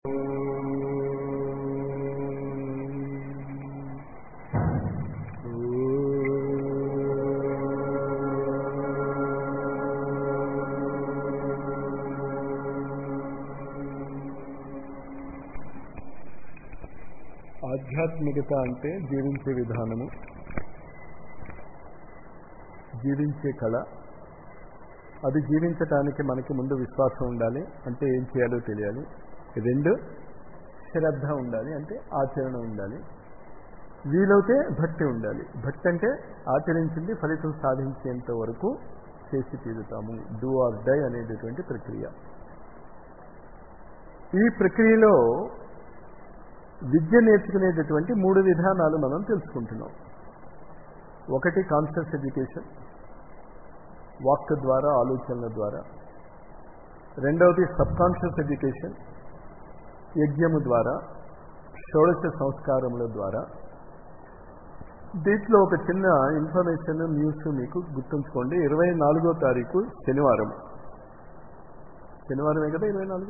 ఆధ్యాత్మికత అంటే జీవించే విధానము జీవించే కళ అది జీవించటానికి మనకి ముందు విశ్వాసం ఉండాలి అంటే ఏం చేయాలో తెలియాలి రెండు శ్రద్ధ ఉండాలి అంటే ఆచరణ ఉండాలి వీలైతే భక్తి ఉండాలి భక్తి అంటే ఆచరించింది ఫలితం సాధించేంత వరకు చేసి తీరుతాము డూ ఆర్ డై అనేటటువంటి ప్రక్రియ ఈ ప్రక్రియలో విద్య నేర్చుకునేటటువంటి మూడు విధానాలు మనం తెలుసుకుంటున్నాం ఒకటి కాన్షియస్ ఎడ్యుకేషన్ వాక్ ద్వారా ఆలోచనల ద్వారా రెండవది సబ్ కాన్షియస్ ఎడ్యుకేషన్ యజ్ఞము ద్వారా షోడశ సంస్కారముల ద్వారా దీంట్లో ఒక చిన్న ఇన్ఫర్మేషన్ న్యూస్ మీకు గుర్తుంచుకోండి ఇరవై నాలుగో తారీఖు శనివారం శనివారమే కదా ఇరవై నాలుగు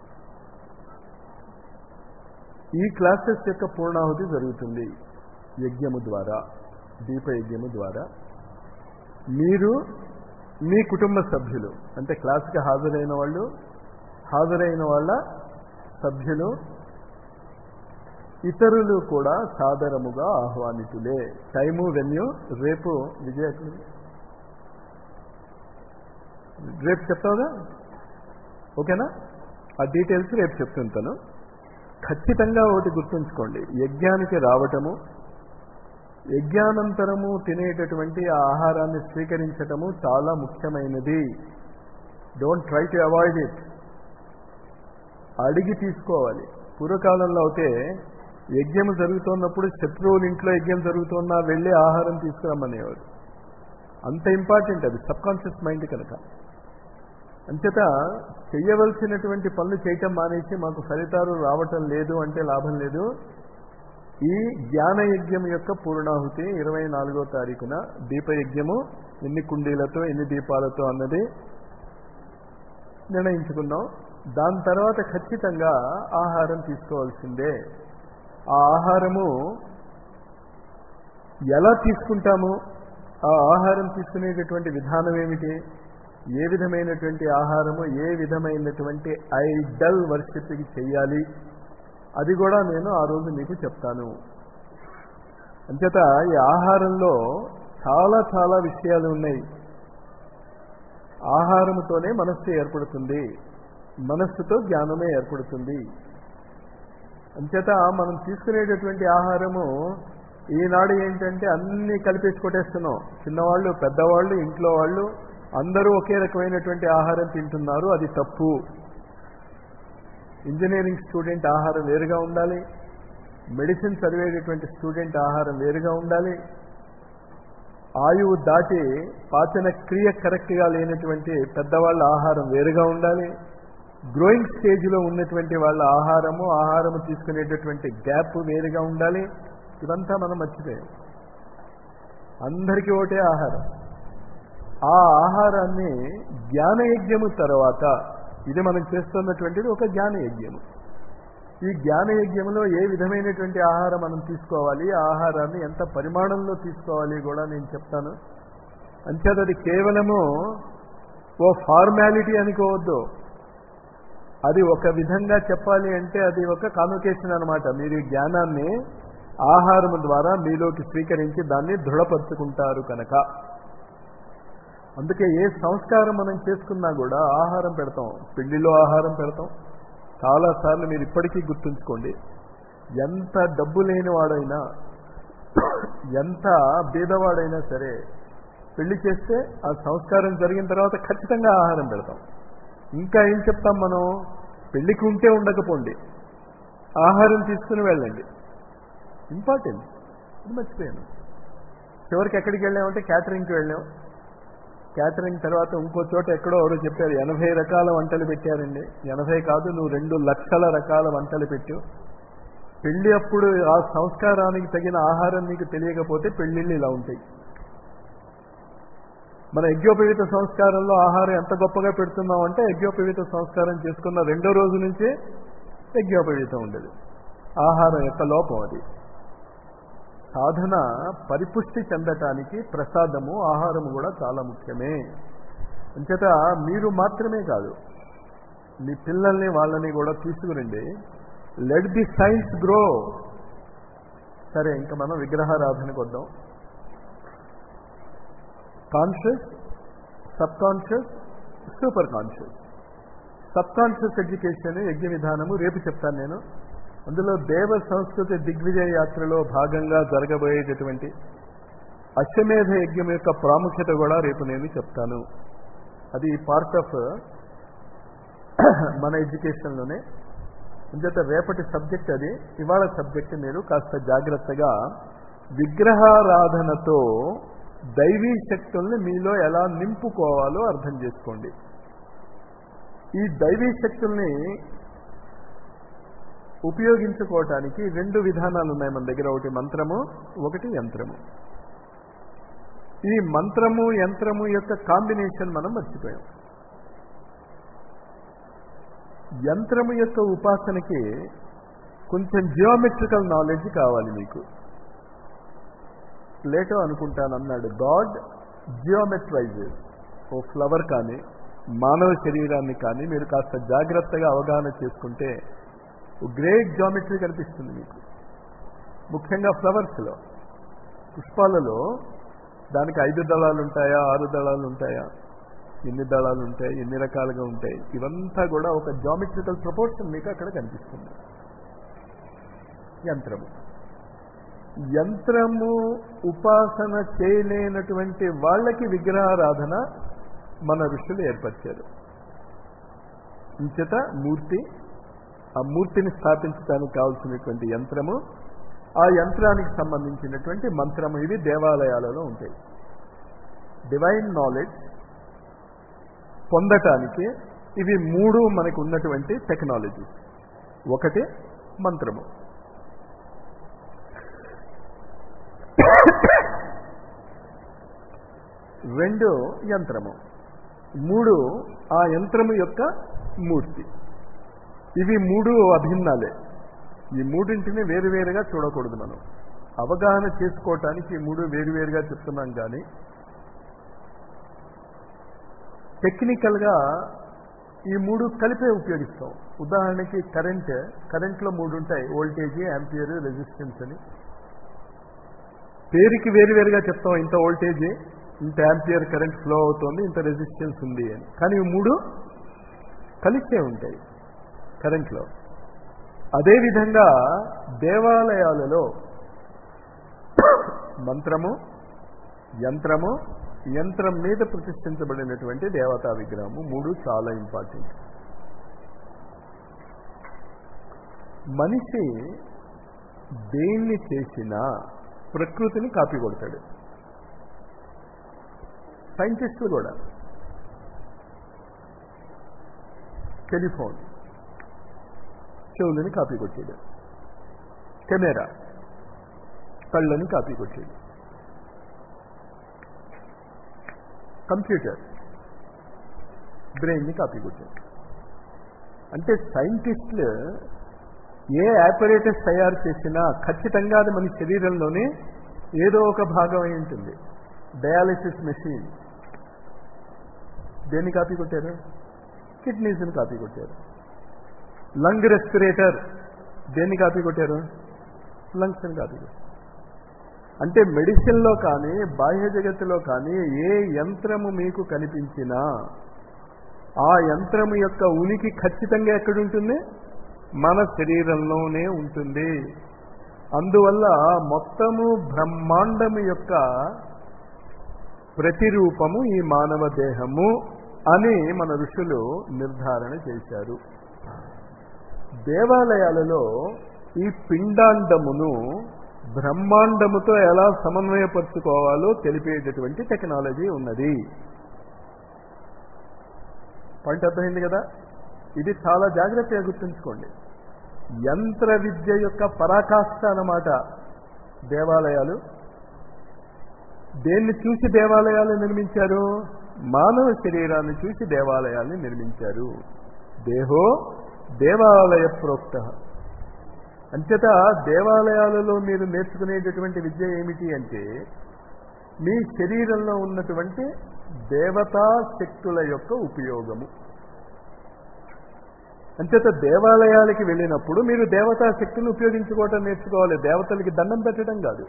ఈ క్లాసెస్ యొక్క పూర్ణాహుతి జరుగుతుంది యజ్ఞము ద్వారా దీప యజ్ఞము ద్వారా మీరు మీ కుటుంబ సభ్యులు అంటే క్లాస్కి హాజరైన వాళ్ళు హాజరైన వాళ్ళ సభ్యులు ఇతరులు కూడా సాదరముగా ఆహ్వానితులే టైము వెన్యూ రేపు విజయ రేపు చెప్తావుగా ఓకేనా ఆ డీటెయిల్స్ రేపు చెప్తుంటాను ఖచ్చితంగా ఒకటి గుర్తుంచుకోండి యజ్ఞానికి రావటము యజ్ఞానంతరము తినేటటువంటి ఆ ఆహారాన్ని స్వీకరించటము చాలా ముఖ్యమైనది don't try to avoid it అడిగి తీసుకోవాలి పూర్వకాలంలో అయితే యజ్ఞం జరుగుతున్నప్పుడు శత్రువుల ఇంట్లో యజ్ఞం జరుగుతున్నా వెళ్ళి ఆహారం తీసుకురమ్మనేవారు అంత ఇంపార్టెంట్ అది సబ్ కాన్షియస్ మైండ్ కనుక అంచేత చెయ్యవలసినటువంటి పనులు చేయటం మానేసి మాకు ఫలితాలు రావటం లేదు అంటే లాభం లేదు ఈ జ్ఞాన యజ్ఞం యొక్క పూర్ణాహుతి ఇరవై నాలుగో తారీఖున దీపయజ్ఞము ఎన్ని కుండీలతో ఎన్ని దీపాలతో అన్నది నిర్ణయించుకున్నాం దాని తర్వాత ఖచ్చితంగా ఆహారం తీసుకోవాల్సిందే ఆ ఆహారము ఎలా తీసుకుంటాము ఆ ఆహారం తీసుకునేటటువంటి విధానం ఏమిటి ఏ విధమైనటువంటి ఆహారము ఏ విధమైనటువంటి ఐడల్ వర్షిప్కి చెయ్యాలి అది కూడా నేను ఆ రోజు మీకు చెప్తాను అంచేత ఈ ఆహారంలో చాలా చాలా విషయాలు ఉన్నాయి ఆహారముతోనే మనస్సు ఏర్పడుతుంది మనస్సుతో జ్ఞానమే ఏర్పడుతుంది అంచేత మనం తీసుకునేటటువంటి ఆహారము ఈనాడు ఏంటంటే అన్ని కలిపేసి కొట్టేస్తున్నాం చిన్నవాళ్ళు పెద్దవాళ్ళు ఇంట్లో వాళ్ళు అందరూ ఒకే రకమైనటువంటి ఆహారం తింటున్నారు అది తప్పు ఇంజనీరింగ్ స్టూడెంట్ ఆహారం వేరుగా ఉండాలి మెడిసిన్ చదివేటటువంటి స్టూడెంట్ ఆహారం వేరుగా ఉండాలి ఆయువు దాటి పాచన క్రియ కరెక్ట్గా లేనటువంటి పెద్దవాళ్ళ ఆహారం వేరుగా ఉండాలి గ్రోయింగ్ స్టేజ్లో ఉన్నటువంటి వాళ్ళ ఆహారము ఆహారము తీసుకునేటటువంటి గ్యాప్ వేరుగా ఉండాలి ఇదంతా మనం మర్చిపోయాం అందరికీ ఒకటే ఆహారం ఆ ఆహారాన్ని జ్ఞానయజ్ఞము తర్వాత ఇది మనం చేస్తున్నటువంటిది ఒక జ్ఞానయజ్ఞము ఈ జ్ఞానయజ్ఞంలో ఏ విధమైనటువంటి ఆహారం మనం తీసుకోవాలి ఆ ఆహారాన్ని ఎంత పరిమాణంలో తీసుకోవాలి కూడా నేను చెప్తాను అంచేత అది కేవలము ఓ ఫార్మాలిటీ అనుకోవద్దు అది ఒక విధంగా చెప్పాలి అంటే అది ఒక కాన్వకేషన్ అనమాట మీరు ఈ జ్ఞానాన్ని ఆహారం ద్వారా మీలోకి స్వీకరించి దాన్ని దృఢపరుచుకుంటారు కనుక అందుకే ఏ సంస్కారం మనం చేసుకున్నా కూడా ఆహారం పెడతాం పెళ్లిలో ఆహారం పెడతాం చాలాసార్లు మీరు ఇప్పటికీ గుర్తుంచుకోండి ఎంత డబ్బు లేనివాడైనా ఎంత బీదవాడైనా సరే పెళ్లి చేస్తే ఆ సంస్కారం జరిగిన తర్వాత ఖచ్చితంగా ఆహారం పెడతాం ఇంకా ఏం చెప్తాం మనం పెళ్లికి ఉంటే ఉండకపోండి ఆహారం తీసుకుని వెళ్ళండి ఇంపార్టెంట్ ఇది మర్చిపోయాను చివరికి ఎక్కడికి వెళ్ళామంటే క్యాటరింగ్కి వెళ్ళాం క్యాటరింగ్ తర్వాత ఇంకో చోట ఎక్కడో ఎవరో చెప్పారు ఎనభై రకాల వంటలు పెట్టారండి ఎనభై కాదు నువ్వు రెండు లక్షల రకాల వంటలు పెట్టు పెళ్లి అప్పుడు ఆ సంస్కారానికి తగిన ఆహారం నీకు తెలియకపోతే పెళ్లిళ్ళు ఇలా ఉంటాయి మన యజ్ఞోపవీత సంస్కారంలో ఆహారం ఎంత గొప్పగా పెడుతున్నాం అంటే యజ్ఞోపవీత సంస్కారం చేసుకున్న రెండో రోజు నుంచే యజ్ఞోపవీతం ఉండదు ఆహారం యొక్క లోపం అది సాధన పరిపుష్టి చెందటానికి ప్రసాదము ఆహారము కూడా చాలా ముఖ్యమే అంచేత మీరు మాత్రమే కాదు మీ పిల్లల్ని వాళ్ళని కూడా తీసుకురండి లెట్ ది సైన్స్ గ్రో సరే ఇంకా మనం విగ్రహారాధనకు వద్దాం conscious subconscious superconscious subconscious education యజ్ఞ విధానము రేపు చెప్తాను నేను అందులో దేవ సంస్కృతి దిగ్విజయ యాత్రలో భాగంగా జరగబోయేటటువంటి అశ్వమేధ యజ్ఞం యొక్క ప్రాముఖ్యత కూడా రేపు నేను చెప్తాను అది పార్ట్ ఆఫ్ మన ఎడ్యుకేషన్లోనే అంచేత రేపటి సబ్జెక్ట్ అది ఇవాళ సబ్జెక్ట్ మీరు కాస్త జాగ్రత్తగా విగ్రహారాధనతో దైవీ శక్తుల్ని మీలో ఎలా నింపుకోవాలో అర్థం చేసుకోండి ఈ దైవీ శక్తుల్ని ఉపయోగించుకోవటానికి రెండు విధానాలు ఉన్నాయి మన దగ్గర ఒకటి మంత్రము ఒకటి యంత్రము ఈ మంత్రము యంత్రము యొక్క కాంబినేషన్ మనం మర్చిపోయాం యంత్రము యొక్క ఉపాసనకి కొంచెం జియోమెట్రికల్ నాలెడ్జ్ కావాలి మీకు లేటో అనుకుంటాను అన్నాడు గాడ్ జియోమెట్రైజెస్ ఓ ఫ్లవర్ కానీ మానవ శరీరాన్ని కానీ మీరు కాస్త జాగ్రత్తగా అవగాహన చేసుకుంటే గ్రేట్ జామెట్రీ కనిపిస్తుంది మీకు ముఖ్యంగా ఫ్లవర్స్లో పుష్పాలలో దానికి ఐదు దళాలు ఉంటాయా ఆరు దళాలు ఉంటాయా ఎన్ని దళాలు ఉంటాయి ఎన్ని రకాలుగా ఉంటాయి ఇవంతా కూడా ఒక జామెట్రికల్ ప్రపోర్షన్ మీకు అక్కడ కనిపిస్తుంది యంత్రము యంత్రము ఉపాసన చేయలేనటువంటి వాళ్ళకి విగ్రహారాధన మన ఋషులు ఏర్పరిచారు ఇంచేత మూర్తి ఆ మూర్తిని స్థాపించడానికి కావాల్సినటువంటి యంత్రము ఆ యంత్రానికి సంబంధించినటువంటి మంత్రము ఇవి దేవాలయాలలో ఉంటాయి డివైన్ నాలెడ్జ్ పొందటానికి ఇవి మూడు మనకు ఉన్నటువంటి టెక్నాలజీస్ ఒకటి మంత్రము రెండు యంత్రము మూడు ఆ యంత్రము యొక్క మూర్తి ఇవి మూడు అభిన్నాలే ఈ మూడింటిని వేరువేరుగా చూడకూడదు మనం అవగాహన చేసుకోవటానికి ఈ మూడు వేరువేరుగా చెప్తున్నాం కానీ టెక్నికల్గా ఈ మూడు కలిపే ఉపయోగిస్తాం ఉదాహరణకి కరెంట్ కరెంట్లో మూడు ఉంటాయి వోల్టేజీ యాంపియర్ రెసిస్టెన్స్ అని పేరుకి వేరువేరుగా చెప్తాం ఇంత వోల్టేజీ ఇంత యాంపియర్ కరెంట్ ఫ్లో అవుతోంది ఇంత రెసిస్టెన్స్ ఉంది అని కానీ ఈ మూడు కలిసే ఉంటాయి కరెంట్లో అదేవిధంగా దేవాలయాలలో మంత్రము యంత్రము యంత్రం మీద ప్రతిష్ఠించబడినటువంటి దేవతా విగ్రహము మూడు చాలా ఇంపార్టెంట్ మనిషి దేన్ని చేసినా ప్రకృతిని కాపీ కొడతాడు సైంటిస్టులు కూడా టెలిఫోన్ చెవులని కాపీ కొట్టాడు కెమెరా కళ్ళని కాపీ కొట్టాడు కంప్యూటర్ బ్రెయిన్ని కాపీ కొట్టాడు అంటే సైంటిస్టులు ఏ ఆపరేటర్స్ తయారు చేసినా ఖచ్చితంగా అది మన శరీరంలోనే ఏదో ఒక భాగం అయి ఉంటుంది డయాలిసిస్ మెషిన్ దేన్ని కాపీ కొట్టారు కిడ్నీస్ని కాపీ కొట్టారు లంగ్ రెస్పిరేటర్ దేన్ని కాపీ కొట్టారు లంగ్స్ని కాపీ కొట్టారు అంటే మెడిసిన్లో కానీ బాహ్య జగత్తులో కానీ ఏ యంత్రము మీకు కనిపించినా ఆ యంత్రము యొక్క ఉనికి ఖచ్చితంగా ఎక్కడుంటుంది మన శరీరంలోనే ఉంటుంది అందువల్ల మొత్తము బ్రహ్మాండము యొక్క ప్రతిరూపము ఈ మానవ దేహము అని మన ఋషులు నిర్ధారణ చేశారు దేవాలయాలలో ఈ పిండాండమును బ్రహ్మాండముతో ఎలా సమన్వయపరుచుకోవాలో తెలిపేటటువంటి టెక్నాలజీ ఉన్నది పాయింట్ అర్థమైంది కదా ఇది చాలా జాగ్రత్తగా గుర్తుంచుకోండి యంత్ర విద్య యొక్క పరాకాష్ట అన్నమాట దేవాలయాలు దేన్ని చూసి దేవాలయాలు నిర్మించారు మానవ శరీరాన్ని చూసి దేవాలయాల్ని నిర్మించారు దేహో దేవాలయ ప్రోక్త అంచేత దేవాలయాలలో మీరు నేర్చుకునేటటువంటి విద్య ఏమిటి అంటే మీ శరీరంలో ఉన్నటువంటి దేవతా శక్తుల యొక్క ఉపయోగము అంచేత దేవాలయాలకి వెళ్ళినప్పుడు మీరు దేవతా శక్తిని ఉపయోగించుకోవటం నేర్చుకోవాలి దేవతలకి దండం పెట్టడం కాదు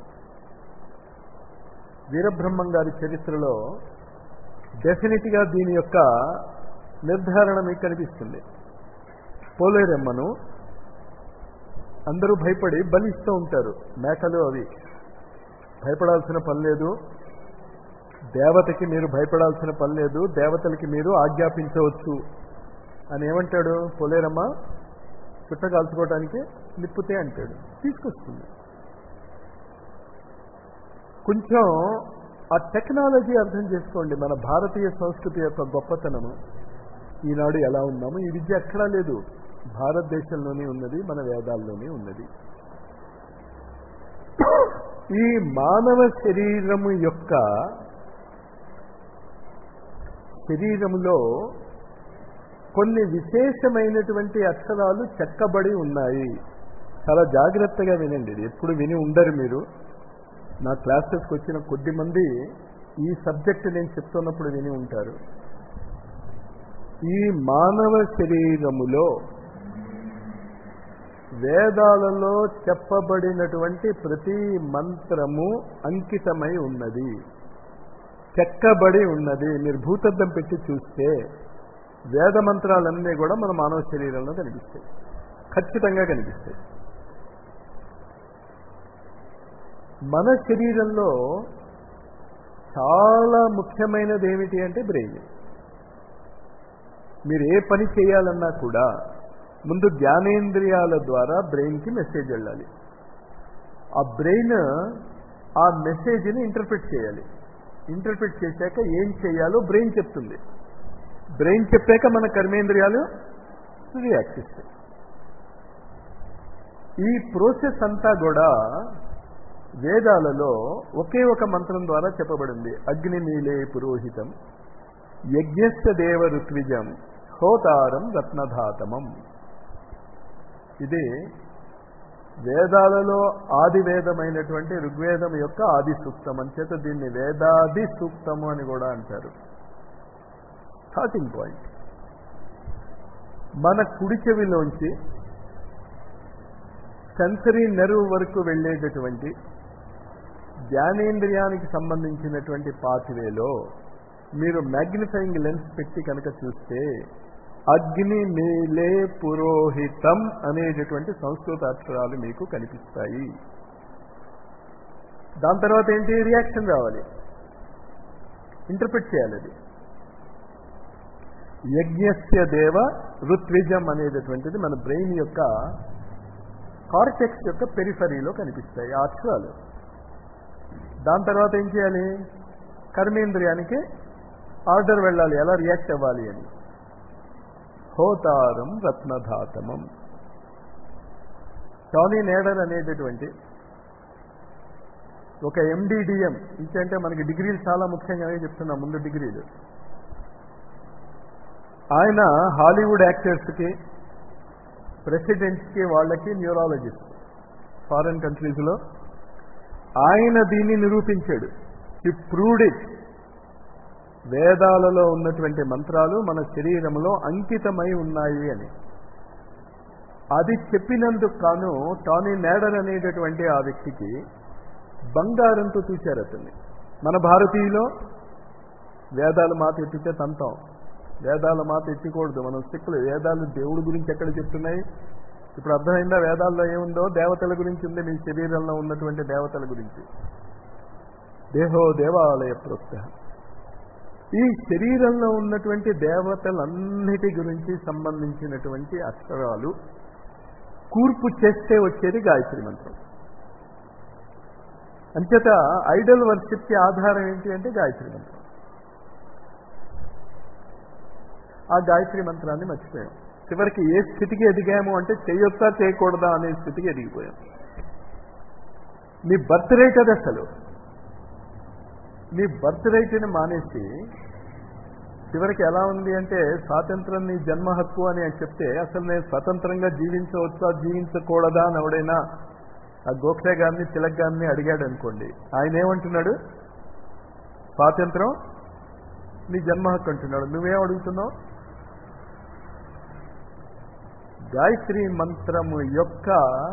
వీరబ్రహ్మం గారి చరిత్రలో డెఫినెట్గా దీని యొక్క నిర్ధారణ మీకు కనిపిస్తుంది పోలేరమ్మను అందరూ భయపడి బలిస్తూ ఉంటారు మేకలు అవి భయపడాల్సిన పని లేదు దేవతకి మీరు భయపడాల్సిన పని లేదు దేవతలకి మీరు ఆజ్ఞాపించవచ్చు అని ఏమంటాడు పోలేరమ్మ చుట్ట కాల్చుకోవడానికి నిప్పుతే అంటాడు తీసుకొస్తుంది కొంచెం ఆ టెక్నాలజీ అర్థం చేసుకోండి మన భారతీయ సంస్కృతి యొక్క గొప్పతనము ఈనాడు ఎలా ఉన్నాము ఈ విద్య ఎక్కడా లేదు భారతదేశంలోనే ఉన్నది మన వేదాల్లోనే ఉన్నది ఈ మానవ శరీరము యొక్క శరీరములో కొన్ని విశేషమైనటువంటి అక్షరాలు చెక్కబడి ఉన్నాయి చాలా జాగ్రత్తగా వినండి ఇది ఎప్పుడు విని ఉండరు మీరు నా క్లాసెస్కి వచ్చిన కొద్ది మంది ఈ సబ్జెక్ట్ నేను చెప్తున్నప్పుడు విని ఉంటారు ఈ మానవ శరీరములో వేదాలలో చెప్పబడినటువంటి ప్రతి మంత్రము అంకితమై ఉన్నది చెక్కబడి ఉన్నది మీరు భూతద్దం పెట్టి చూస్తే వేద మంత్రాలన్నీ కూడా మన మానవ శరీరంలో కనిపిస్తాయి ఖచ్చితంగా కనిపిస్తాయి మన శరీరంలో చాలా ముఖ్యమైనది ఏమిటి అంటే బ్రెయిన్ మీరు ఏ పని చేయాలన్నా కూడా ముందు జ్ఞానేంద్రియాల ద్వారా బ్రెయిన్కి మెసేజ్ వెళ్ళాలి ఆ బ్రెయిన్ ఆ మెసేజ్ని ఇంటర్ప్రిట్ చేయాలి ఇంటర్ప్రిట్ చేశాక ఏం చేయాలో బ్రెయిన్ చెప్తుంది బ్రెయిన్ చెప్పాక మన కర్మేంద్రియాలు రియాక్ట్ ఇస్తాయి ఈ ప్రోసెస్ అంతా కూడా వేదాలలో ఒకే ఒక మంత్రం ద్వారా చెప్పబడింది అగ్నిమీలే పురోహితం యజ్ఞస్థ దేవ ఋత్విజం హోతారం రత్నధాతమం ఇది వేదాలలో ఆది వేదమైనటువంటి ఋగ్వేదం యొక్క ఆది సూక్తం అంచేత దీన్ని వేదాది సూక్తము అని కూడా అంటారు స్టార్టింగ్ పాయింట్ మన కుడి చెవిలోంచి సెన్సరీ నెర్వ్ వరకు వెళ్ళేటటువంటి జ్ఞానేంద్రియానికి సంబంధించినటువంటి పాత్వేలో మీరు మ్యాగ్నిఫైయింగ్ లెన్స్ పెట్టి కనుక చూస్తే అగ్ని మేలే పురోహితం అనేటటువంటి సంస్కృత అక్షరాలు మీకు కనిపిస్తాయి దాని తర్వాత ఏంటి రియాక్షన్ రావాలి ఇంటర్ప్రిట్ చేయాలి అది యజ్ఞస్య దేవ ఋత్విజం అనేటటువంటిది మన బ్రెయిన్ యొక్క కార్టెక్స్ యొక్క పెరిఫరీలో కనిపిస్తాయి ఆ అక్షరాలు దాని తర్వాత ఏం చేయాలి కర్మేంద్రియానికి ఆర్డర్ వెళ్ళాలి ఎలా రియాక్ట్ అవ్వాలి అని హోతారం రత్నధాతమం టానీ నేడర్ అనేటటువంటి ఒక ఎండిడిఎం ఇంకంటే మనకి డిగ్రీలు చాలా ముఖ్యంగానే చెప్తున్నా ముందు డిగ్రీలు ఆయన హాలీవుడ్ యాక్టర్స్కి ప్రెసిడెంట్స్కి వాళ్ళకి న్యూరాలజిస్ట్ ఫారెన్ కంట్రీస్లో ఆయన దీన్ని నిరూపించాడు హి ప్రూవ్డ్ ఇట్ వేదాలలో ఉన్నటువంటి మంత్రాలు మన శరీరంలో అంకితమై ఉన్నాయి అని అది చెప్పినందుకు కాను టానీ నేడర్ అనేటటువంటి ఆ వ్యక్తికి బంగారంతో చూశారు అతన్ని మన భారతీయులో వేదాలు మాట ఎత్తితే తంతాం వేదాల మాట ఎత్తికూడదు మనం సిక్కులు వేదాలు దేవుడి గురించి ఎక్కడ చెప్తున్నాయి ఇప్పుడు అర్థమైందా వేదాల్లో ఏముందో దేవతల గురించి ఉంది మీ శరీరంలో ఉన్నటువంటి దేవతల గురించి దేహో దేవాలయ ప్రోక్త ఈ శరీరంలో ఉన్నటువంటి దేవతలన్నిటి గురించి సంబంధించినటువంటి అక్షరాలు కూర్పు చేస్తే వచ్చేది గాయత్రి మంత్రం అంచేత ఐడల్ వర్షిప్కి ఆధారం ఏంటి అంటే గాయత్రి మంత్రం ఆ గాయత్రి మంత్రాన్ని మర్చిపోయాం చివరికి ఏ స్థితికి ఎదిగాము అంటే చేయొచ్చా చేయకూడదా అనే స్థితికి ఎదిగిపోయాం మీ బర్త్ రేట్ అది అసలు మీ బర్త్ రేట్ని మానేసి చివరికి ఎలా ఉంది అంటే స్వాతంత్రం నీ జన్మ హక్కు అని అని చెప్తే అసలు నేను స్వతంత్రంగా జీవించవచ్చా జీవించకూడదా అని ఎవడైనా ఆ గోఖలే గారిని తిలక్ గారిని అడిగాడు అనుకోండి ఆయన ఏమంటున్నాడు స్వాతంత్రం నీ జన్మ హక్కు అంటున్నాడు నువ్వేం అడుగుతున్నావు గాయత్రి మంత్రము యొక్క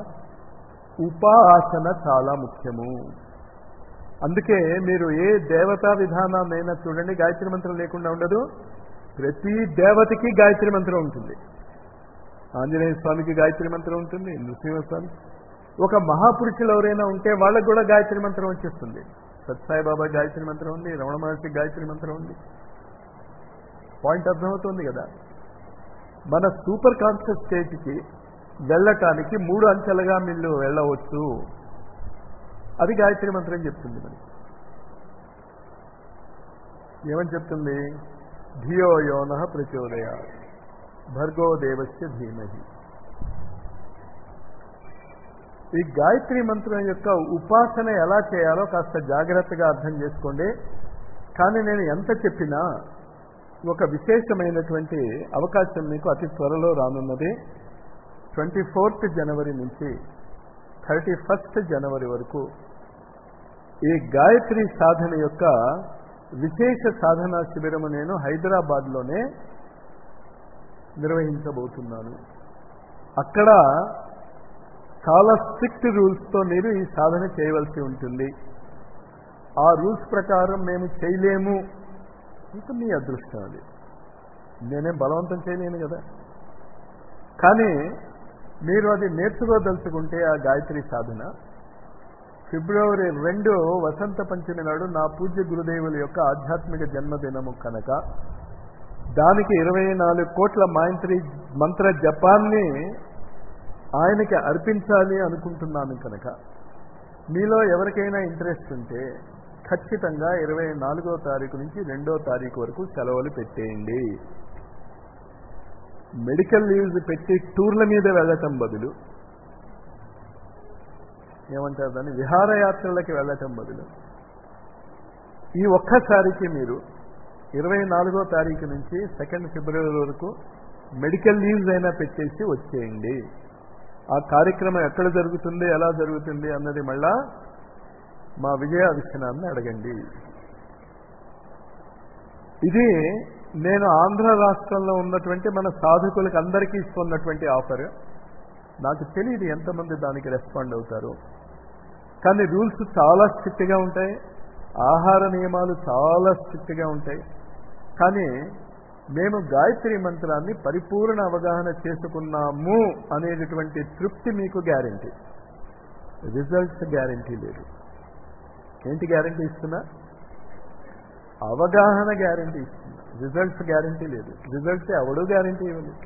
ఉపాసన చాలా ముఖ్యము అందుకే మీరు ఏ దేవతా విధానాన్నైనా చూడండి గాయత్రి మంత్రం లేకుండా ఉండదు ప్రతి దేవతకి గాయత్రి మంత్రం ఉంటుంది ఆంజనేయ స్వామికి గాయత్రి మంత్రం ఉంటుంది నృసింహస్వామి ఒక మహాపురుషులు ఎవరైనా ఉంటే వాళ్ళకు కూడా గాయత్రి మంత్రం వచ్చేస్తుంది సత్సాయిబాబా గాయత్రి మంత్రం ఉంది రమణ మహర్షి గాయత్రి మంత్రం ఉంది పాయింట్ అర్థమవుతుంది కదా మన సూపర్ కాన్షియస్ స్టేట్కి వెళ్ళటానికి మూడు అంచెలుగా మీరు వెళ్ళవచ్చు అది గాయత్రి మంత్రం చెప్తుంది మరి ఏమని చెప్తుంది ధియో యోన ప్రచోదయ భర్గో దేవస్య ధీమహి ఈ గాయత్రి మంత్రం యొక్క ఉపాసన ఎలా చేయాలో కాస్త జాగ్రత్తగా అర్థం చేసుకోండి కానీ నేను ఎంత చెప్పినా ఒక విశేషమైనటువంటి అవకాశం మీకు అతి త్వరలో రానున్నది ట్వంటీ ఫోర్త్ జనవరి నుంచి థర్టీ ఫస్ట్ జనవరి వరకు ఈ గాయత్రి సాధన యొక్క విశేష సాధనా శిబిరము నేను హైదరాబాద్లోనే నిర్వహించబోతున్నాను అక్కడ చాలా స్ట్రిక్ట్ రూల్స్తో మీరు ఈ సాధన చేయవలసి ఉంటుంది ఆ రూల్స్ ప్రకారం మేము చేయలేము ఇంకా మీ అదృష్టం అది నేనేం బలవంతం చేయలేను కదా కానీ మీరు అది నేర్చుకోదలుచుకుంటే ఆ గాయత్రి సాధన ఫిబ్రవరి రెండు వసంత పంచమి నాడు నా పూజ్య గురుదేవుల యొక్క ఆధ్యాత్మిక జన్మదినము కనుక దానికి ఇరవై నాలుగు కోట్ల మాయంత్రి మంత్ర జపాన్ని ఆయనకి అర్పించాలి అనుకుంటున్నాను కనుక మీలో ఎవరికైనా ఇంట్రెస్ట్ ఉంటే ఖచ్చితంగా ఇరవై నాలుగో తారీఖు నుంచి రెండో తారీఖు వరకు సెలవులు పెట్టేయండి మెడికల్ లీవ్స్ పెట్టి టూర్ల మీద వెళ్ళటం బదులు ఏమంటారు దాన్ని విహారయాత్రలకి వెళ్ళటం బదులు ఈ ఒక్కసారికి మీరు ఇరవై నాలుగో తారీఖు నుంచి సెకండ్ ఫిబ్రవరి వరకు మెడికల్ లీవ్స్ అయినా పెట్టేసి వచ్చేయండి ఆ కార్యక్రమం ఎక్కడ జరుగుతుంది ఎలా జరుగుతుంది అన్నది మళ్ళా మా విజయ విశ్వనాథ్ని అడగండి ఇది నేను ఆంధ్ర రాష్ట్రంలో ఉన్నటువంటి మన సాధకులకు అందరికీ ఇస్తున్నటువంటి ఆఫర్ నాకు తెలియదు ఎంతమంది దానికి రెస్పాండ్ అవుతారు కానీ రూల్స్ చాలా స్ట్రిక్ట్గా ఉంటాయి ఆహార నియమాలు చాలా స్ట్రిక్ట్గా ఉంటాయి కానీ మేము గాయత్రి మంత్రాన్ని పరిపూర్ణ అవగాహన చేసుకున్నాము అనేటటువంటి తృప్తి మీకు గ్యారంటీ రిజల్ట్స్ గ్యారంటీ లేదు ఏంటి గ్యారంటీ ఇస్తున్నా అవగాహన గ్యారంటీ ఇస్తున్నా రిజల్ట్స్ గ్యారంటీ లేదు రిజల్ట్స్ ఎవడూ గ్యారంటీ ఇవ్వలేదు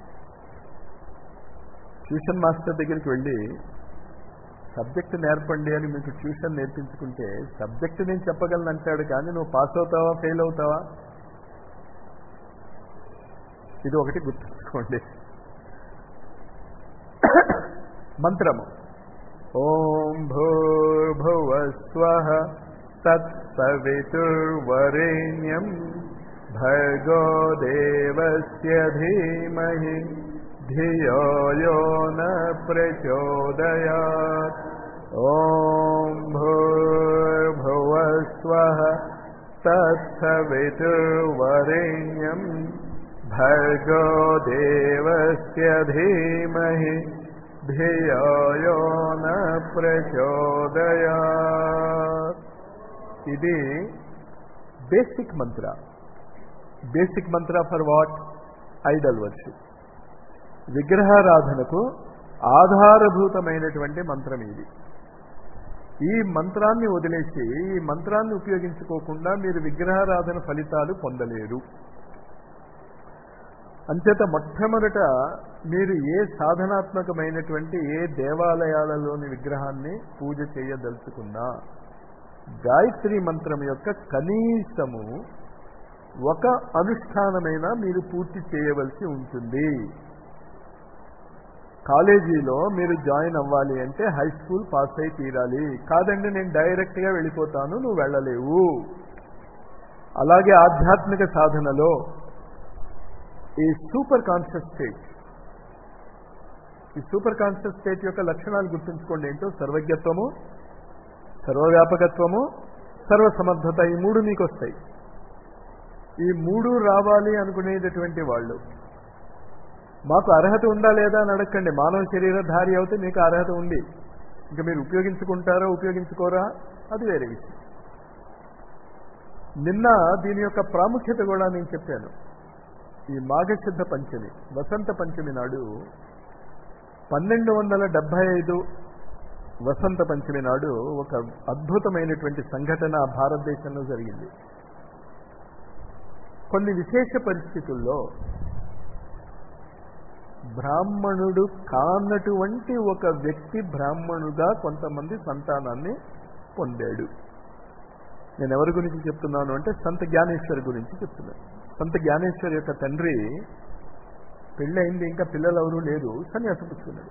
ట్యూషన్ మాస్టర్ దగ్గరికి వెళ్ళి సబ్జెక్ట్ నేర్పండి అని మీకు ట్యూషన్ నేర్పించుకుంటే సబ్జెక్ట్ నేను చెప్పగలను అంటాడు కానీ నువ్వు పాస్ అవుతావా ఫెయిల్ అవుతావా ఇది ఒకటి గుర్తుంచుకోండి మంత్రము ఓం భూర్భువస్వ తత్సవితుర్వరేణ్యం భర్గో దేవస్య ధీమహి ధియో యో న ప్రచోదయాత్ ఓం భూర్భువస్వ తత్సవితుర్వరేణ్యం భర్గో దేవస్య ధీమహి ధియో యో న ప్రచోదయాత్ ఇది basic mantra basic mantra for what idol worship విగ్రహారాధనకు ఆధారభూతమైనటువంటి మంత్రం ఇది ఈ మంత్రాన్ని వదిలేసి ఈ మంత్రాన్ని ఉపయోగించుకోకుండా మీరు విగ్రహారాధన ఫలితాలు పొందలేరు అంచేత మొట్టమొదట మీరు ఏ సాధనాత్మకమైనటువంటి ఏ దేవాలయాలలోని విగ్రహాన్ని పూజ చేయదలుచుకున్నా గాయత్రి మంత్రం యొక్క కనీసము ఒక అనుష్ఠానమైనా మీరు పూర్తి చేయవలసి ఉంటుంది కాలేజీలో మీరు జాయిన్ అవ్వాలి అంటే హై స్కూల్ పాస్ అయి తీరాలి కాదండి నేను డైరెక్ట్గా వెళ్ళిపోతాను నువ్వు వెళ్ళలేవు అలాగే ఆధ్యాత్మిక సాధనలో ఈ సూపర్ కాన్షియస్ స్టేట్ ఈ సూపర్ కాన్షియస్ స్టేట్ యొక్క లక్షణాలు గుర్తుంచుకోండి ఏంటో సర్వజ్ఞత్వము సర్వవ్యాపకత్వము సర్వసమర్థత ఈ మూడు మీకు వస్తాయి ఈ మూడు రావాలి అనుకునేటటువంటి వాళ్ళు మాకు అర్హత ఉందా లేదా అని అడగండి మానవ శరీరధారి అవుతే మీకు అర్హత ఉంది ఇంకా మీరు ఉపయోగించుకుంటారా ఉపయోగించుకోరా అది వేరే విషయం నిన్న దీని యొక్క ప్రాముఖ్యత కూడా నేను చెప్పాను ఈ మాఘశుద్ధ పంచమి వసంత పంచమి నాడు పన్నెండు వందల డెబ్బై ఐదు వసంత పంచమి నాడు ఒక అద్భుతమైనటువంటి సంఘటన భారతదేశంలో జరిగింది కొన్ని విశేష పరిస్థితుల్లో బ్రాహ్మణుడు కానటువంటి ఒక వ్యక్తి బ్రాహ్మణుగా కొంతమంది సంతానాన్ని పొందాడు నేను ఎవరి గురించి చెప్తున్నాను అంటే సంత జ్ఞానేశ్వర్ గురించి చెప్తున్నాను సంత జ్ఞానేశ్వర్ యొక్క తండ్రి పెళ్ళయింది ఇంకా పిల్లలు ఎవరూ లేరు సన్యాసం పుచ్చుకున్నాడు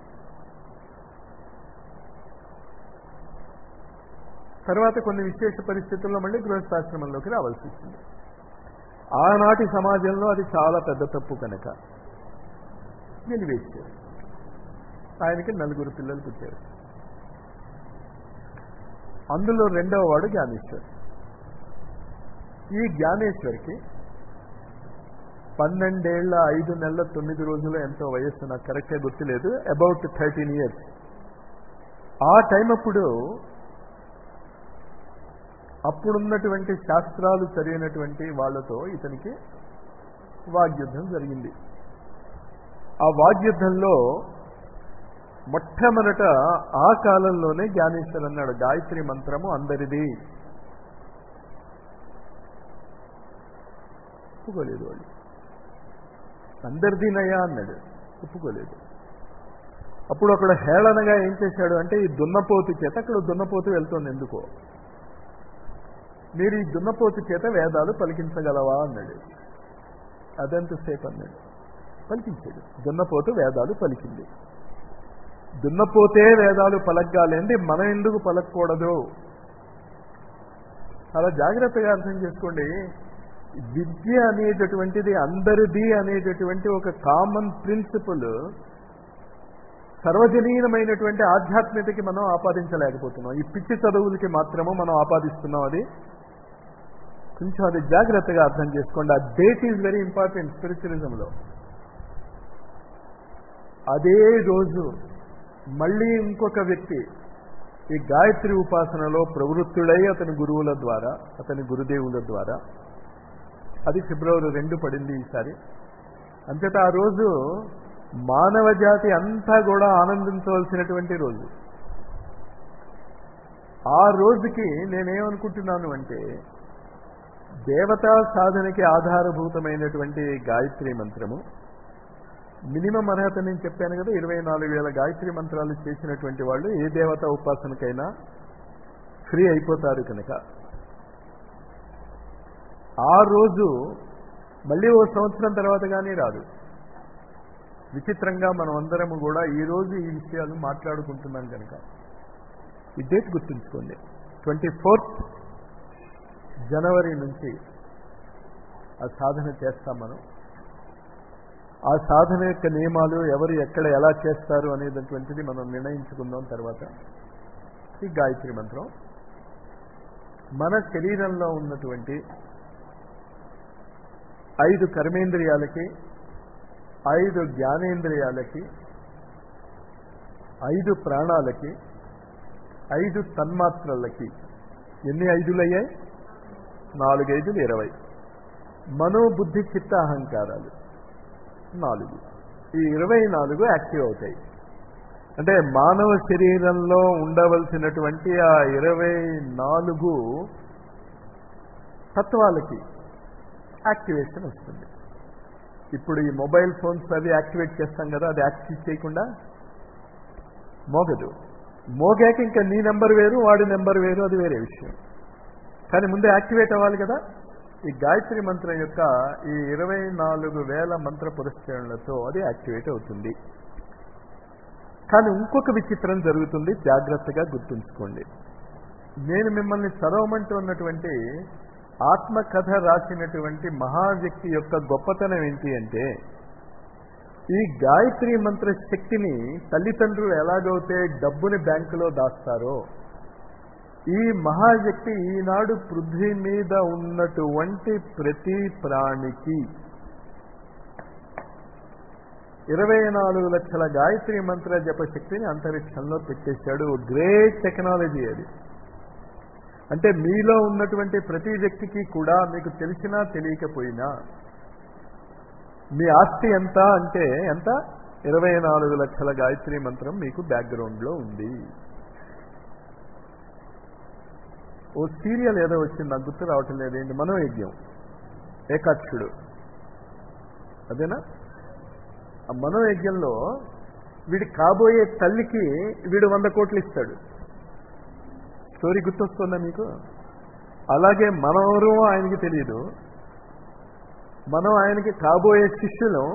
తర్వాత కొన్ని విశేష పరిస్థితుల్లో మళ్ళీ గృహస్థాశ్రమంలోకి రావాల్సి వచ్చింది ఆనాటి సమాజంలో అది చాలా పెద్ద తప్పు కనుక వెలివేశారు ఆయనకి నలుగురు పిల్లలు పుట్టారు అందులో రెండవ వాడు జ్ఞానేశ్వర్ ఈ జ్ఞానేశ్వర్కి పన్నెండేళ్ల ఐదు నెలల తొమ్మిది రోజులు ఎంతో వయస్సు నాకు కరెక్ట్గా గుర్తులేదు అబౌట్ థర్టీన్ ఇయర్స్ ఆ టైం అప్పుడు అప్పుడున్నటువంటి శాస్త్రాలు చదివినటువంటి వాళ్ళతో ఇతనికి వాగ్యుద్ధం జరిగింది ఆ వాగ్యుద్ధంలో మొట్టమొదట ఆ కాలంలోనే జ్ఞానేశ్వర్ అన్నాడు గాయత్రి మంత్రము అందరిది ఒప్పుకోలేదు వాళ్ళు అందరిదీనయ్యా అన్నాడు ఒప్పుకోలేదు అప్పుడు అక్కడ హేళనగా ఏం చేశాడు అంటే ఈ దున్నపోతు చేత అక్కడ దున్నపోతు వెళ్తోంది ఎందుకో మీరు ఈ దున్నపోతు చేత వేదాలు పలికించగలవా అన్నాడు అదెంతసేపు అన్నాడు పలికించాడు దున్నపోతు వేదాలు పలికింది దున్నపోతే వేదాలు పలకగాలేంది మనం ఎందుకు పలకకూడదు చాలా జాగ్రత్తగా అర్థం చేసుకోండి విద్య అనేటటువంటిది అందరిది అనేటటువంటి ఒక కామన్ ప్రిన్సిపల్ సర్వజనీయమైనటువంటి ఆధ్యాత్మికతకి మనం ఆపాదించలేకపోతున్నాం ఈ పిచ్చి చదువులకి మాత్రము మనం ఆపాదిస్తున్నాం అది కొంచెం అది జాగ్రత్తగా అర్థం చేసుకోండి ఆ డేట్ ఈజ్ వెరీ ఇంపార్టెంట్ స్పిరిచువలిజంలో అదే రోజు మళ్ళీ ఇంకొక వ్యక్తి ఈ గాయత్రి ఉపాసనలో ప్రవృత్తుడై అతని గురువుల ద్వారా అతని గురుదేవుల ద్వారా అది ఫిబ్రవరి రెండు పడింది ఈసారి అంతటా ఆ రోజు మానవ జాతి అంతా కూడా ఆనందించవలసినటువంటి రోజు ఆ రోజుకి నేనేమనుకుంటున్నాను అంటే దేవతా సాధనకి ఆధారభూతమైనటువంటి గాయత్రి మంత్రము మినిమం అర్హత నేను చెప్పాను కదా ఇరవై నాలుగు వేల గాయత్రి మంత్రాలు చేసినటువంటి వాళ్ళు ఏ దేవతా ఉపాసనకైనా ఫ్రీ అయిపోతారు కనుక ఆ రోజు మళ్ళీ ఓ సంవత్సరం తర్వాత కానీ రాదు విచిత్రంగా మనం అందరము కూడా ఈ రోజు ఈ విషయాలు మాట్లాడుకుంటున్నాం కనుక ఈ డేట్ గుర్తుంచుకోండి ట్వంటీ ఫోర్త్ జనవరి నుంచి ఆ సాధన చేస్తాం మనం ఆ సాధన యొక్క నియమాలు ఎవరు ఎక్కడ ఎలా చేస్తారు అనేటటువంటిది మనం నిర్ణయించుకుందాం తర్వాత ఈ గాయత్రి మంత్రం మన శరీరంలో ఉన్నటువంటి ఐదు కర్మేంద్రియాలకి ఐదు జ్ఞానేంద్రియాలకి ఐదు ప్రాణాలకి ఐదు తన్మాత్రలకి ఎన్ని ఐదులయ్యాయి నాలుగైదులు ఇరవై మనోబుద్ధి చిత్త అహంకారాలు నాలుగు ఈ ఇరవై నాలుగు యాక్టివ్ అవుతాయి అంటే మానవ శరీరంలో ఉండవలసినటువంటి ఆ ఇరవై నాలుగు తత్వాలకి యాక్టివేషన్ వస్తుంది ఇప్పుడు ఈ మొబైల్ ఫోన్స్ అవి యాక్టివేట్ చేస్తాం కదా అది యాక్టివ్ చేయకుండా మోగదు మోగాక ఇంకా నీ నెంబర్ వేరు వాడి నెంబర్ వేరు అది వేరే విషయం కానీ ముందే యాక్టివేట్ అవ్వాలి కదా ఈ గాయత్రి మంత్రం యొక్క ఈ ఇరవై నాలుగు వేల మంత్ర పురస్కరణలతో అది యాక్టివేట్ అవుతుంది కానీ ఇంకొక విచిత్రం జరుగుతుంది జాగ్రత్తగా గుర్తుంచుకోండి నేను మిమ్మల్ని చదవమంటూ ఉన్నటువంటి ఆత్మకథ రాసినటువంటి మహా వ్యక్తి యొక్క గొప్పతనం ఏంటి అంటే ఈ గాయత్రి మంత్ర శక్తిని తల్లిదండ్రులు ఎలాగైతే డబ్బుని బ్యాంకులో దాస్తారో ఈ మహాశక్తి ఈనాడు పృథ్వీ మీద ఉన్నటువంటి ప్రతి ప్రాణికి ఇరవై నాలుగు లక్షల గాయత్రి మంత్ర జప శక్తిని అంతరిక్షంలో పెట్టేశాడు గ్రేట్ టెక్నాలజీ అది అంటే మీలో ఉన్నటువంటి ప్రతి వ్యక్తికి కూడా మీకు తెలిసినా తెలియకపోయినా మీ ఆస్తి ఎంత అంటే ఎంత ఇరవై నాలుగు లక్షల గాయత్రి మంత్రం మీకు బ్యాక్గ్రౌండ్లో ఉంది ఓ సీరియల్ ఏదో వచ్చింది నాకు గుర్తు రావటం లేదు ఏంటి మనోయజ్ఞం ఏకాక్షుడు అదేనా ఆ మనోయజ్ఞంలో వీడి కాబోయే తల్లికి వీడు వంద కోట్లు ఇస్తాడు స్టోరీ గుర్తొస్తుందా మీకు అలాగే మనవరు ఆయనకి తెలియదు మనం ఆయనకి కాబోయే శిష్యులం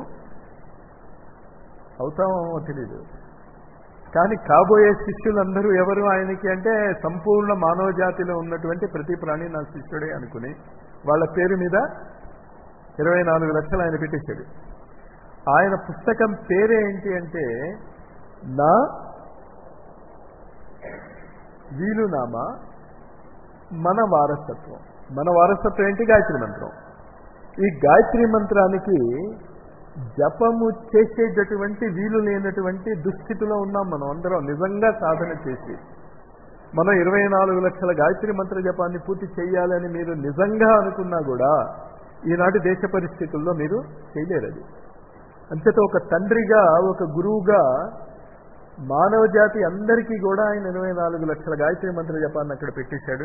అవుతామో తెలియదు కానీ కాబోయే శిష్యులందరూ ఎవరు ఆయనకి అంటే సంపూర్ణ మానవ జాతిలో ఉన్నటువంటి ప్రతి ప్రాణి నా శిష్యుడే అనుకుని వాళ్ళ పేరు మీద ఇరవై నాలుగు లక్షలు ఆయన పెట్టేశాడు ఆయన పుస్తకం పేరేంటి అంటే నా వీలునామా మన వారసత్వం మన వారసత్వం ఏంటి గాయత్రి మంత్రం ఈ గాయత్రి మంత్రానికి జపము చేసేటటువంటి వీలు లేనటువంటి దుస్థితిలో ఉన్నాం మనం అందరం నిజంగా సాధన చేసి మనం ఇరవై నాలుగు లక్షల గాయత్రి మంత్ర జపాన్ని పూర్తి చేయాలని మీరు నిజంగా అనుకున్నా కూడా ఈనాటి దేశ పరిస్థితుల్లో మీరు చేయలేరు అది అంతేతో ఒక తండ్రిగా ఒక గురువుగా మానవ జాతి అందరికీ కూడా ఆయన ఇరవై నాలుగు లక్షల గాయత్రి మంత్ర జపాన్ని అక్కడ పెట్టేశాడు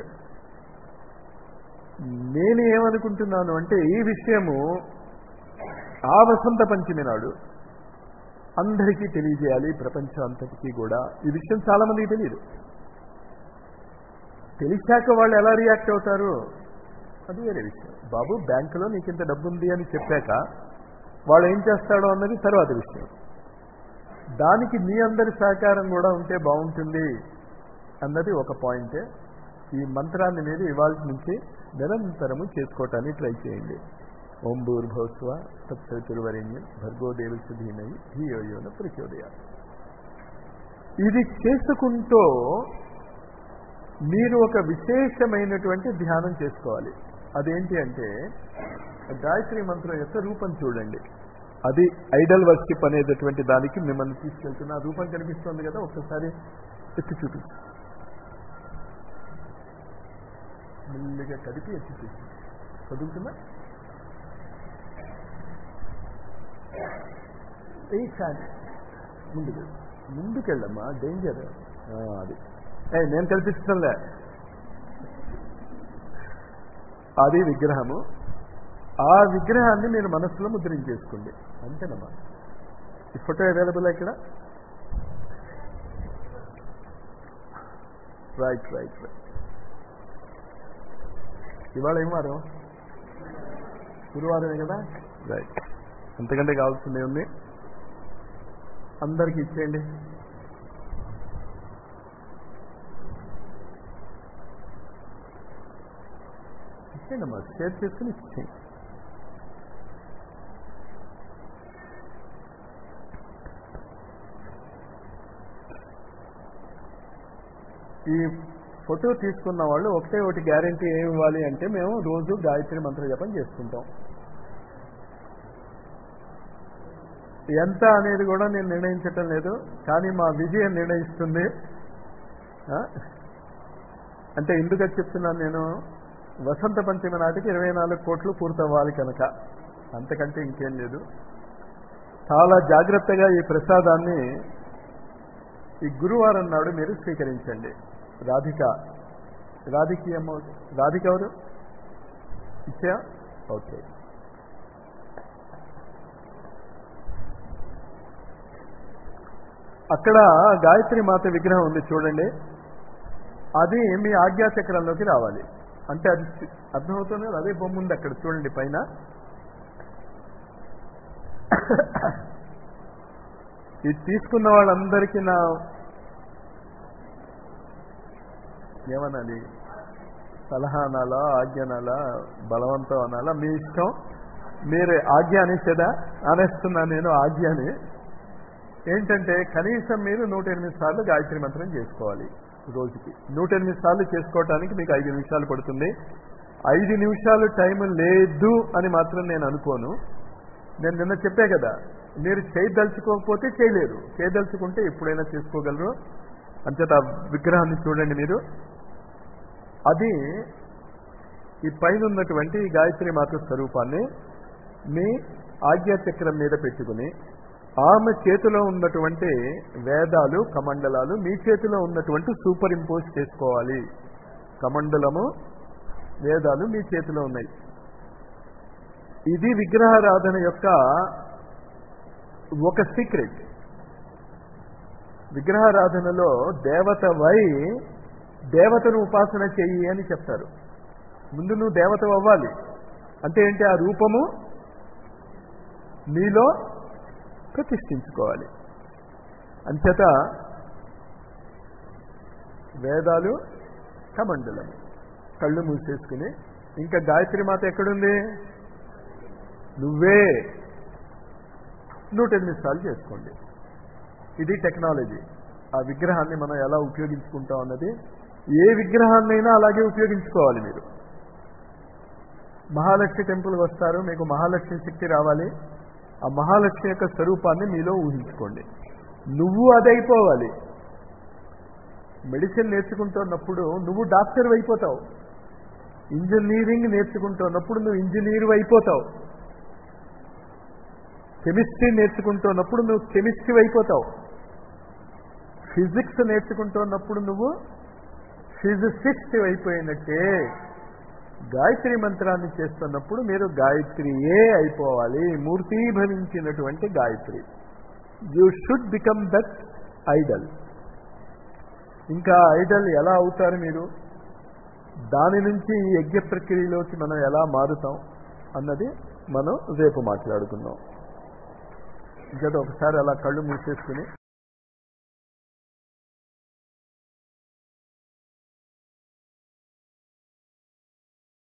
నేను ఏమనుకుంటున్నాను అంటే ఈ విషయము ఆ వసంత పంచమి నాడు అందరికీ తెలియజేయాలి ప్రపంచం అంతటికీ కూడా ఈ విషయం చాలా మందికి తెలియదు తెలిసాక వాళ్ళు ఎలా రియాక్ట్ అవుతారు అది వేరే విషయం బాబు బ్యాంకులో నీకు ఇంత డబ్బు ఉంది అని చెప్పాక వాళ్ళు ఏం చేస్తాడో అన్నది తర్వాత విషయం దానికి మీ అందరి సహకారం కూడా ఉంటే బాగుంటుంది అన్నది ఒక పాయింటే ఈ మంత్రాన్ని మీరు ఇవాళ నుంచి నిరంతరము చేసుకోవటానికి ట్రై చేయండి ఓం భూర్భవస్వ తత్సవితుర్వరేణ్యం భర్గోదేవస్య ధీమై ధీయోయోన ప్రచోదయ ఇది చేసుకుంటూ మీరు ఒక విశేషమైనటువంటి ధ్యానం చేసుకోవాలి అదేంటి అంటే గాయత్రి మంత్రం యొక్క రూపం చూడండి అది ఐడల్ వర్షిప్ అనేటటువంటి దానికి మిమ్మల్ని తీసుకెళ్తున్న ఆ రూపం కనిపిస్తుంది కదా ఒక్కసారి ఎత్తి చూపించు మెల్లిగా కదిపి ఎత్తి చూపించు చదువుతున్నా ఏ కాదు ముందుకు ముందుకెళ్ళమ్మా డేంజర్ అది ఏ నేను కల్పిస్తుందిలే అది విగ్రహము ఆ విగ్రహాన్ని మీరు మనస్సులో ముద్రించేసుకోండి అంతేనమ్మా ఈ ఫోటో అవైలబుల్ ఇక్కడ రైట్ రైట్ రైట్ ఇవాళ ఏం వారం గురువారమే కదా రైట్ ఎంతకంటే కావాల్సింది ఉంది అందరికి ఇచ్చేయండి ఇచ్చేయండి అమ్మా షేర్ చేసుకుని ఇచ్చేయండి ఈ ఫోటో తీసుకున్న వాళ్ళు ఒకటే ఒకటి గ్యారంటీ ఏమి ఇవ్వాలి అంటే మేము రోజు గాయత్రి మంత్ర జపం చేసుకుంటాం ఎంత అనేది కూడా నేను నిర్ణయించటం లేదు కానీ మా విజయం నిర్ణయిస్తుంది ఆ? అంటే ఎందుకు చెప్తున్నాను నేను వసంత పంచమి నాటికి ఇరవై నాలుగు కోట్లు పూర్తవ్వాలి కనుక అంతకంటే ఇంకేం లేదు చాలా జాగ్రత్తగా ఈ ప్రసాదాన్ని ఈ గురువారం నాడు మీరు స్వీకరించండి రాధిక రాధికి ఏమో రాధిక ఎవరు ఇచ్చా ఓకే అక్కడ గాయత్రి మాత విగ్రహం ఉంది చూడండి అది మీ ఆజ్ఞాచక్రంలోకి రావాలి అంటే అది అర్థమవుతుంది కదా? అదే బొమ్మ ఉంది అక్కడ చూడండి పైన ఇది తీసుకున్న వాళ్ళందరికీ నా ఏమనాలి సలహా అనాలా ఆజ్ఞ అనాలా బలవంతం అనాలా మీ ఇష్టం మీరు ఆజ్ఞ అనేసేదా అనేస్తున్నా నేను ఆజ్ఞ అని ఏంటంటే కనీసం మీరు నూట ఎనిమిది సార్లు గాయత్రి మంత్రం చేసుకోవాలి రోజుకి నూట ఎనిమిది సార్లు చేసుకోవటానికి మీకు ఐదు నిమిషాలు పడుతుంది ఐదు నిమిషాలు టైం లేదు అని మాత్రం నేను అనుకోను నేను నిన్న చెప్పే కదా మీరు చేయదలుచుకోకపోతే చేయలేరు చేయదలుచుకుంటే ఎప్పుడైనా చేసుకోగలరు అంచేత ఆ విగ్రహాన్ని చూడండి మీరు అది ఈ పైన ఉన్నటువంటి ఈ గాయత్రి మాత స్వరూపాన్ని మీ ఆజ్ఞాచక్రం మీద పెట్టుకుని ఆమె చేతిలో ఉన్నటువంటి వేదాలు కమండలాలు మీ చేతిలో ఉన్నటువంటి సూపర్ ఇంపోజ్ చేసుకోవాలి కమండలము వేదాలు మీ చేతిలో ఉన్నాయి ఇది విగ్రహారాధన యొక్క ఒక సీక్రెట్ విగ్రహారాధనలో దేవత వై దేవతను ఉపాసన చెయ్యి అని చెప్తారు ముందు నువ్వు దేవత అవ్వాలి అంటే ఏంటి ఆ రూపము నీలో ప్రతిష్ఠించుకోవాలి అంచేత వేదాలు కమండలం కళ్ళు మూసేసుకుని ఇంకా గాయత్రి మాత ఎక్కడుంది నువ్వే నూట ఎనిమిది సార్లు చేసుకోండి ఇది టెక్నాలజీ ఆ విగ్రహాన్ని మనం ఎలా ఉపయోగించుకుంటాం అన్నది ఏ విగ్రహాన్నైనా అలాగే ఉపయోగించుకోవాలి మీరు మహాలక్ష్మి టెంపుల్కి వస్తారు మీకు మహాలక్ష్మి శక్తి రావాలి ఆ మహాలక్ష్మి యొక్క స్వరూపాన్ని మీలో ఊహించుకోండి నువ్వు అదైపోవాలి మెడిసిన్ నేర్చుకుంటున్నప్పుడు నువ్వు డాక్టర్ అయిపోతావు ఇంజనీరింగ్ నేర్చుకుంటున్నప్పుడు నువ్వు ఇంజనీర్ అయిపోతావు కెమిస్ట్రీ నేర్చుకుంటున్నప్పుడు నువ్వు కెమిస్ట్రీ అయిపోతావు ఫిజిక్స్ నేర్చుకుంటున్నప్పుడు నువ్వు ఫిజిసిస్ట్ అయిపోయినట్టే గాయత్రి మంత్రాన్ని చేస్తున్నప్పుడు మీరు గాయత్రియే అయిపోవాలి మూర్తీభవించినటువంటి Gayatri you should become that idol ఇంకా ఐడల్ ఎలా అవుతారు మీరు దాని నుంచి ఈ యజ్ఞ ప్రక్రియలోకి మనం ఎలా మారుతాం అన్నది మనం రేపు మాట్లాడుకుందాం ఇంకా ఒకసారి అలా కళ్ళు మూసేసుకుని